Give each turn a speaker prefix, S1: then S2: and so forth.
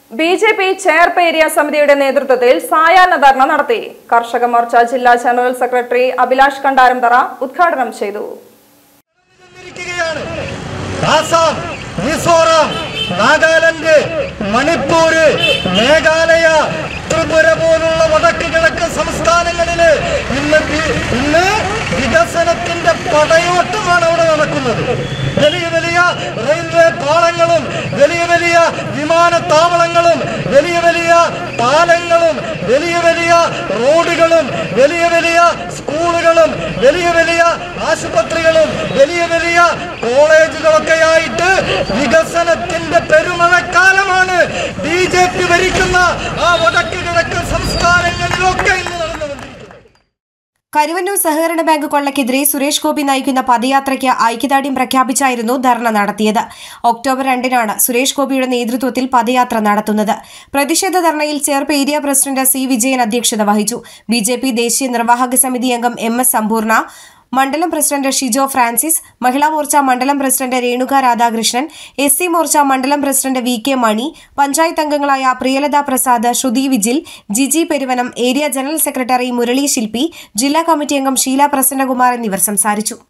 S1: B J P Cherpu area സമിതിയുടെ നേതൃത്വത്തിൽ സായാഹ്ന ധർണ നടത്തി കർഷക മോർച്ച ജില്ലാ ജനറൽ സെക്രട്ടറി അഭിലാഷ് കണ്ടാരംതറ ഉദ്ഘാടനം ചെയ്തു
S2: ഇരിക്കുകയാണ് ആസാം മിസോറാം നാഗാലാൻഡ് മണിപ്പൂര് മേഘാലയ ത്രിപുര പോലുള്ള വടക്ക് കിഴക്ക് സംസ്ഥാനങ്ങളില് ഇന്ന് വി- ഇന്ന് വികസനത്തിന്റെ പടയോട്ടമാണ് അവിടെ നടക്കുന്നത് വലിയ വലിയ റെയിൽവേ പാളങ്ങളും വലിയ വലിയ വിമാനത്താവളങ്ങളും വലിയ വലിയ പാലങ്ങളും വലിയ വലിയ റോഡുകളും വലിയ വലിയ സ്കൂളുകളും വലിയ വലിയ ആശുപത്രികളും വലിയ വലിയ കോളേജുകളൊക്കെയായിട്ട് വികസനത്തിന്റെ പെരുമഴക്കാലമാണ് ബി ജെ പി ഭരിക്കുന്ന ആ വടക്ക് കിഴക്ക് സംസ്ഥാനങ്ങളിലൊക്കെ ഇന്ന് നടന്നുകൊണ്ടിരിക്കുന്നത്
S3: കരുവന്നൂർ സഹകരണ ബാങ്ക് കൊള്ളക്കെതിരെ സുരേഷ് ഗോപി നയിക്കുന്ന പദയാത്രയ്ക്ക് ഐക്യദാർഢ്യം പ്രഖ്യാപിച്ചായിരുന്നു ധർണ നടത്തിയത് ഒക്ടോബർ രണ്ടിനാണ് സുരേഷ് ഗോപിയുടെ നേതൃത്വത്തിൽ പദയാത്ര നടത്തുന്നത് പ്രതിഷേധ ധർണയിൽ Cherpu area president C Vijayan അധ്യക്ഷത വഹിച്ചു ബി ദേശീയ നിർവാഹക സമിതി അംഗം എം എസ് സമ്പൂർണ്ണ മണ്ഡലം പ്രസിഡന്റ് ഷിജോ ഫ്രാൻസിസ് മഹിളാ മോർച്ച മണ്ഡലം president Renuka Radhakrishnan S C Morcha മണ്ഡലം president V K Mani panchayat അംഗങ്ങളായ Priyalatha Prasad Sruthi Vijil Jiji Peruvanam area general secretary Murali Shilpi ജില്ലാ കമ്മിറ്റി അംഗം ഷീല പ്രസന്നകുമാർ എന്നിവർ സംസാരിച്ചു